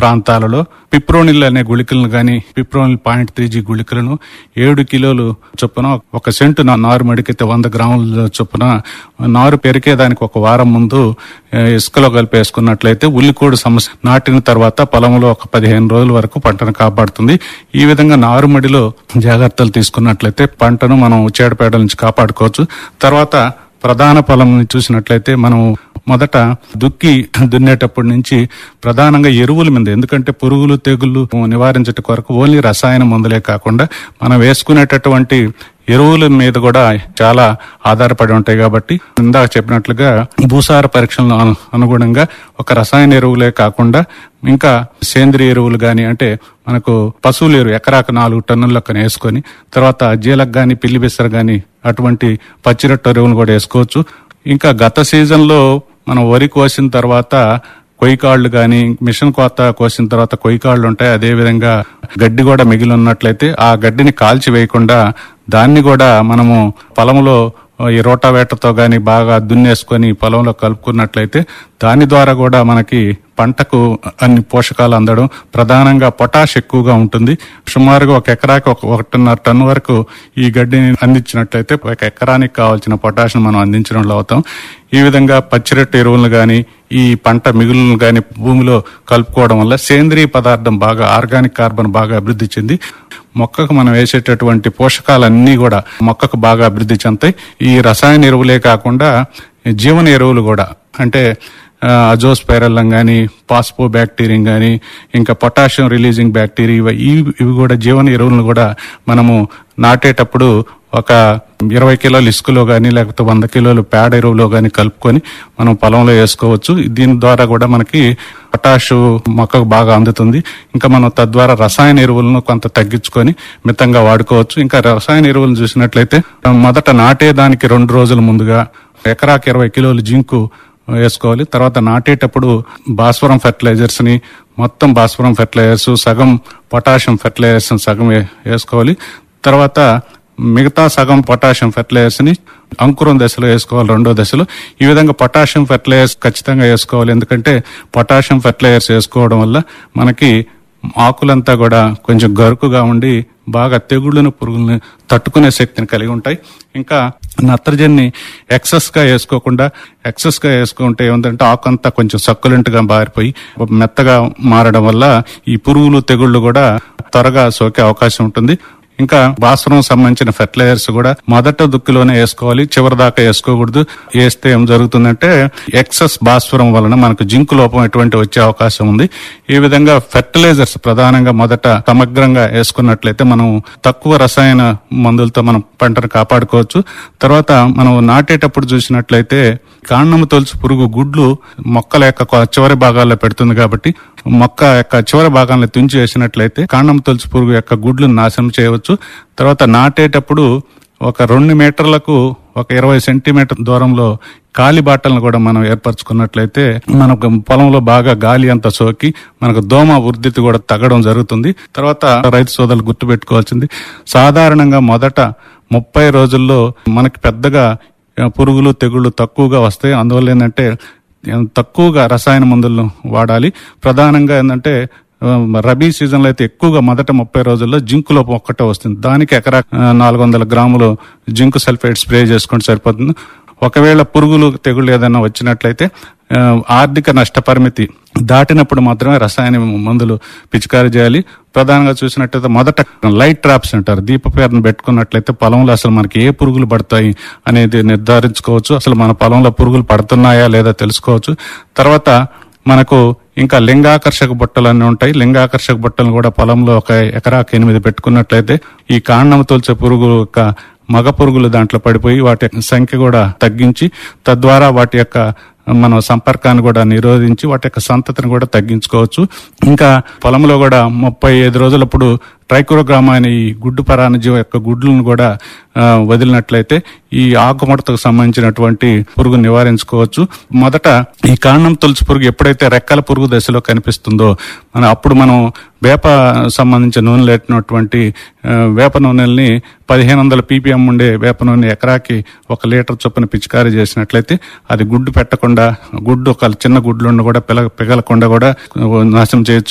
ప్రాంతాలలో పిప్రోనిల్ అనే గుళికలను గాని పిప్రోనిల్ పాయింట్ త్రీ జీ గుళికలను ఏడు కిలోలు చొప్పున ఒక సెంటు నా- నారు మడికైతే వంద గ్రాముల చొప్పున నారు పెరికేదానికి ఒక వారం ముందు ఆ, ఇసుకలో కలిపి వేసుకున్నట్లయితే ఉల్లికోడు సమస్య నాటిన తర్వాత పొలంలో ఒక పదిహేను రోజుల వరకు పంటను కాపాడుతుంది ఈ విధంగా నారుమడిలో జాగ్రత్తలు తీసుకున్నట్లయితే పంటను మనం చీడపేడల నుంచి కాపాడుకోవచ్చు తర్వాత ప్రధాన పొలం చూసినట్లయితే మనం మొదట దుక్కి దున్నేటప్పటి నుంచి ప్రధానంగా ఎరువుల మీద ఎందుకంటే పురుగులు తెగుళ్ళు నివారించట కొరకు ఓన్లీ రసాయన మందులే కాకుండా మనం వేసుకునేటటువంటి ఎరువుల మీద కూడా చాలా ఆధారపడి ఉంటాయి కాబట్టి ఇందాక చెప్పినట్లుగా భూసార పరీక్షలను అను- అనుగుణంగా ఒక రసాయన ఎరువులే కాకుండా ఇంకా సేంద్రియ ఎరువులు గాని అంటే మనకు పశువుల ఎరువు ఎకరాకు నాలుగు టన్నుల లెక్కన వేసుకొని తర్వాత జీలకు గాని పిల్లి బిස්සర గాని అటువంటి పచ్చిరొట్టు ఎరువులు కూడా వేసుకోవచ్చు ఇంకా గత సీజన్ లో మనం వరి కోసిన తర్వాత కొయ్యకాళ్ళు గాని మిషన్ కోత కోసిన తర్వాత కొయ్యకాళ్ళు ఉంటాయి అదే విధంగా గడ్డి కూడా మిగిలి ఉన్నట్లయితే ఆ గడ్డిని కాల్చి వేయకుండా దాన్ని కూడా మనము పొలంలో ఈ రోటావేటర్తో గాని బాగా దున్నేసుకొని పొలంలో కలుపుకున్నట్లయితే దాని ద్వారా కూడా మనకి పంటకు అన్ని పోషకాలు అందడం ప్రధానంగా పొటాష్ ఎక్కువగా ఉంటుంది సుమారుగా ఒక ఎకరాకి ఒక ఒకటిన్నర టన్ను వరకు ఈ గడ్డిని అందించినట్లయితే ఒక ఎకరానికి కావాల్సిన పొటాష్ మనం అందించడంలో అవుతాం ఈ విధంగా పచ్చిరొట్టు ఎరువులను గాని ఈ పంట మిగులను గాని భూమిలో కలుపుకోవడం వల్ల సేంద్రియ పదార్థం బాగా ఆర్గానిక్ కార్బన్ బాగా అభివృద్ధి చెంది మొక్కకు మనం వేసేటటువంటి పోషకాలన్నీ కూడా మొక్కకు బాగా అభివృద్ధి చెందుతాయి ఈ రసాయన ఎరువులే కాకుండా జీవన ఎరువులు కూడా అంటే అజోస్పైరల్లం కానీ పాస్పో బ్యాక్టీరియం కానీ ఇంకా పొటాషియం రిలీజింగ్ బ్యాక్టీరియా ఇవి ఇవి- ఇవి కూడా జీవన ఎరువులను కూడా మనము నాటేటప్పుడు ఒక ఇరవై కిలోలు ఇసుకలో కానీ లేకపోతే వంద కిలోలు పేడ ఎరువులో కానీ కలుపుకొని మనం పొలంలో వేసుకోవచ్చు దీని ద్వారా కూడా మనకి పొటాషు మొక్కకు బాగా అందుతుంది ఇంకా మనం తద్వారా రసాయన ఎరువులను కొంత తగ్గించుకొని మితంగా వాడుకోవచ్చు ఇంకా రసాయన ఎరువులను చూసినట్లయితే మొదట నాటేదానికి రెండు రోజుల ముందుగా ఎకరాకి ఇరవై కిలోలు జింకు వేసుకోవాలి తర్వాత నాటేటప్పుడు భాస్వరం ఫెర్టిలైజర్స్ ని మొత్తం భాస్వరం ఫెర్టిలైజర్స్ సగం పొటాషియం ఫెర్టిలైజర్స్ సగం వే- వేసుకోవాలి తర్వాత మిగతా సగం పొటాషియం ఫెర్టిలైజర్స్ ని అంకురం దశలో వేసుకోవాలి రెండో దశలో ఈ విధంగా పొటాషియం ఫెర్టిలైజర్స్ ఖచ్చితంగా వేసుకోవాలి ఎందుకంటే పొటాషియం ఫెర్టిలైజర్స్ వేసుకోవడం వల్ల మనకి ఆకులంతా కూడా కొంచెం గరుకుగా ఉండి బాగా తెగుళ్ళను పురుగులను తట్టుకునే శక్తిని కలిగి ఉంటాయి ఇంకా నత్రజని ఎక్సెస్ గా వేసుకోకుండా ఎక్సెస్ గా వేసుకుంటే ఏముందంటే ఆకు అంతా కొంచెం సక్కులెంట్ గా మారిపోయి మెత్తగా మారడం వల్ల ఈ పురుగులు తెగుళ్ళు కూడా త్వరగా సోకే అవకాశం ఉంటుంది ఇంకా భాస్వరం సంబంధించిన ఫెర్టిలైజర్స్ కూడా మొదట దుక్కిలోనే వేసుకోవాలి చివరి దాకా వేసుకోకూడదు వేస్తే ఏం జరుగుతుందంటే ఎక్సెస్ భాస్వరం వలన మనకు జింకు లోపం ఎటువంటి వచ్చే అవకాశం ఉంది ఈ విధంగా ఫెర్టిలైజర్స్ ప్రధానంగా మొదట సమగ్రంగా వేసుకున్నట్లయితే మనం తక్కువ రసాయన మందులతో మనం పంటను కాపాడుకోవచ్చు తర్వాత మనం నాటేటప్పుడు చూసినట్లయితే కాండము తొలుచు పురుగు గుడ్లు మొక్కల యొక్క కొ- చివరి భాగాల్లో పెడుతుంది కాబట్టి మొక్క యొక్క చివరి భాగాలను తుంచి వేసినట్లయితే కాండం తొలుచు పురుగు యొక్క గుడ్లను నాశనం చేయవచ్చు తర్వాత నాటేటప్పుడు ఒక రెండు మీటర్లకు ఒక ఇరవై సెంటీమీటర్ దూరంలో కాలి బాటలను కూడా మనం ఏర్పరచుకున్నట్లయితే మనకు పొలంలో బాగా గాలి అంతా సోకి మనకు దోమ వృద్ధితి కూడా తగ్గడం జరుగుతుంది తర్వాత రైతు సోదరులు గుర్తుపెట్టుకోవాల్సింది సాధారణంగా మొదట ముప్పై రోజుల్లో మనకి పెద్దగా ఆ, పురుగులు తెగుళ్ళు తక్కువగా వస్తాయి అందువల్ల ఏంటంటే ఆ, తక్కువగా రసాయన మందులను వాడాలి ప్రధానంగా ఏంటంటే ఆ, రబీ సీజన్ లో అయితే ఎక్కువగా మొదట ముప్పై రోజుల్లో జింకు లోపం ఒక్కటే వస్తుంది దానికి ఎకరా నాలుగు వందల గ్రాములు జింకు సల్ఫేట్ స్ప్రే చేసుకుంటే సరిపోతుంది ఒకవేళ పురుగులు తెగుళ్ళు ఏదైనా వచ్చినట్లయితే ఆ, ఆర్థిక నష్టపరిమితి దాటినప్పుడు మాత్రమే రసాయన మందులు పిచికారీ చేయాలి ప్రధానంగా చూసినట్లయితే మొదట లైట్ ట్రాప్స్ అంటారు దీప పేరును పెట్టుకున్నట్లయితే పొలంలో అసలు మనకి ఏ పురుగులు పడతాయి అనేది నిర్ధారించుకోవచ్చు అసలు మన పొలంలో పురుగులు పడుతున్నాయా లేదా తెలుసుకోవచ్చు తర్వాత మనకు ఇంకా లింగాకర్షక బుట్టలు అన్నీ ఉంటాయి లింగాకర్షక బుట్టలు కూడా పొలంలో ఒక ఎకరాకు ఎనిమిది పెట్టుకున్నట్లయితే ఈ కాండం తొలిచే పురుగు యొక్క మగ పురుగులు దాంట్లో పడిపోయి వాటి యొక్క సంఖ్య కూడా తగ్గించి తద్వారా వాటి యొక్క మన సంపర్కాన్ని కూడా నిరోధించి వాటి యొక్క సంతతిని కూడా తగ్గించుకోవచ్చు ఇంకా పొలంలో కూడా ముప్పై ఐదు రోజులప్పుడు ట్రైకోగ్రామ్ అనే ఈ గుడ్డు పరాణజీవ యొక్క గుడ్లను కూడా ఆ, వదిలినట్లయితే ఈ ఆకుముడతకు సంబంధించినటువంటి పురుగు నివారించుకోవచ్చు మొదట ఈ కాండం తొలుచు పురుగు ఎప్పుడైతే రెక్కల పురుగు దశలో కనిపిస్తుందో మన అప్పుడు మనం వేప సంబంధించిన నూనె లేటినటువంటి ఆ, వేప నూనెల్ని పదిహేను వందల పీపీఎం ఉండే వేప నూనె ఎకరాకి ఒక లీటర్ చొప్పున పిచికారీ చేసినట్లయితే అది గుడ్డు పెట్టకుండా గుడ్డు ఒక చిన్న గుడ్లు కూడా పిల పిగలకుండా కూడా నాశనం చేయొచ్చు